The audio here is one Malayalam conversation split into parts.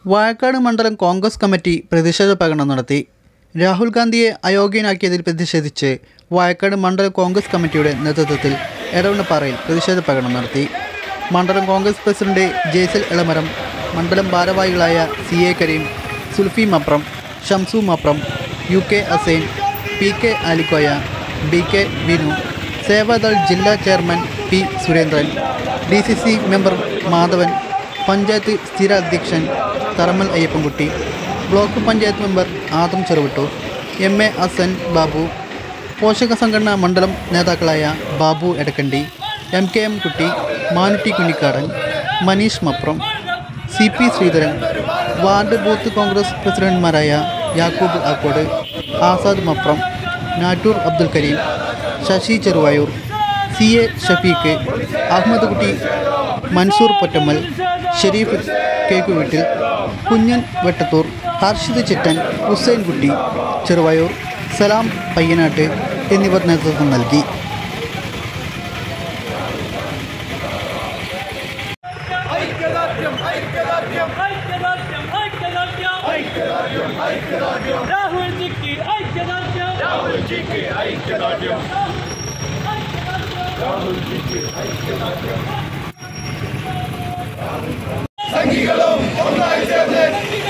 വാഴക്കാട് മണ്ഡലം കോൺഗ്രസ് കമ്മിറ്റി പ്രതിഷേധ പ്രകടനം നടത്തി രാഹുൽ ഗാന്ധിയെ അയോഗ്യനാക്കിയതിൽ പ്രതിഷേധിച്ച് വാഴക്കാട് മണ്ഡലം കോൺഗ്രസ് കമ്മിറ്റിയുടെ നേതൃത്വത്തിൽ എടവണ്ണപ്പാറയിൽ പ്രതിഷേധ പ്രകടനം നടത്തി മണ്ഡലം കോൺഗ്രസ് പ്രസിഡന്റ് ജേസൽ എളമരം മണ്ഡലം ഭാരവാഹികളായ C A Kareem Sulfi Mapram Shamsu Mapram U K Asain P K Alikoya B K Vinu Sevadal ജില്ലാ chairman P Surendran D C C member Madhavan panchayat സ്ഥിര അധ്യക്ഷൻ Tharamal Ayyappankutty block panchayat member Adam Cheruvittoor M A Hasan Babu പോഷക സംഘടനാ മണ്ഡലം നേതാക്കളായ Babu Edakkandi M K M Kutty Manutty Kunhikkadan Maneesh Mapram C P Sreedharan ward booth Congress പ്രസിഡന്റുമാരായ യാക്കൂബ് ആക്കോട് ആസാദ് മപ്രം നാട്ടൂർ അബ്ദുൽ കരീം ശശി ചെറുവായൂർ സി എ ഷഫീഖ് അഹമ്മദ് കുട്ടി മൻസൂർ പൊറ്റമ്മൽ ഷെരീഫ് കേക്കുവീട്ടിൽ കുഞ്ഞൻ വെട്ടത്തൂർ ഹർഷിദ് ചിറ്റൻ ഹുസൈൻ കുട്ടി ചെറുവായൂർ സലാം പയ്യനാട്ട് എന്നിവർ നേതൃത്വം നൽകി ഐക്യദാർഢ്യം ഐക്യദാർഢ്യം ഐക്യദാർഢ്യം ഐക്യദാർഢ്യം ഐക്യദാർഢ്യം രാഹുൽ ജിക്ക് ഐക്യദാർഢ്യം രാഹുൽ ജിക്ക് ഐക്യദാർഢ്യം സംഘികളും ഒന്നായി ചേർന്ന്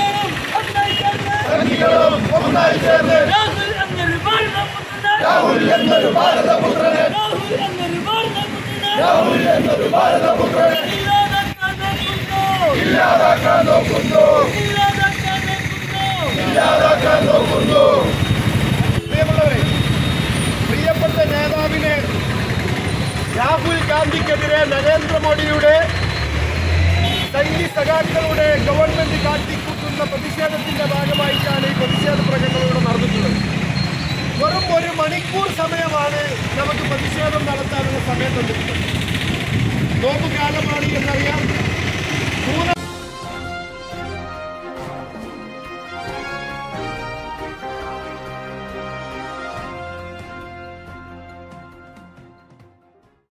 സംഘികളും ഒന്നായി ചേർന്ന് രാഹുൽ എന്നൊരു ഭാരതപുത്രന് രാഹുൽ എന്നൊരു ഭാരതപുത്രന് രാഹുൽ എന്നൊരു ഭാരതപുത്രന് രാഹുൽ എന്നൊരു ഭാരതപുത്രനെ ഇല്ലാതാക്കാൻ നോക്കുന്നു ഇല്ലാതാക്കാൻ നോക്കുന്നു ഇല്ലാതാക്കാൻ ഇല്ലാതാക്കാൻ നോക്കുന്നു നോക്കുന്നു പ്രിയമുള്ളവരെ പ്രിയപ്പെട്ട നേതാവിനെ രാഹുൽ ഗാന്ധിക്കെതിരെ നരേന്ദ്രമോദിയുടെ സംഘി സഖാക്കളുടെ ഗവൺമെന്റ് കാട്ടിക്കൂട്ടുന്ന പ്രതിഷേധത്തിന്റെ ഭാഗമായിട്ടാണ് ഈ പ്രതിഷേധ പ്രകടനം ഇവിടെ നടന്നിട്ടുള്ളത് വെറും ഒരു മണിക്കൂർ സമയമാണ് നമുക്ക് പ്രതിഷേധം നടത്താനുള്ള സമയം തന്നിട്ടുള്ളത് നോമ്പ് കാലമാണ് എന്നറിയാം മൂന്ന്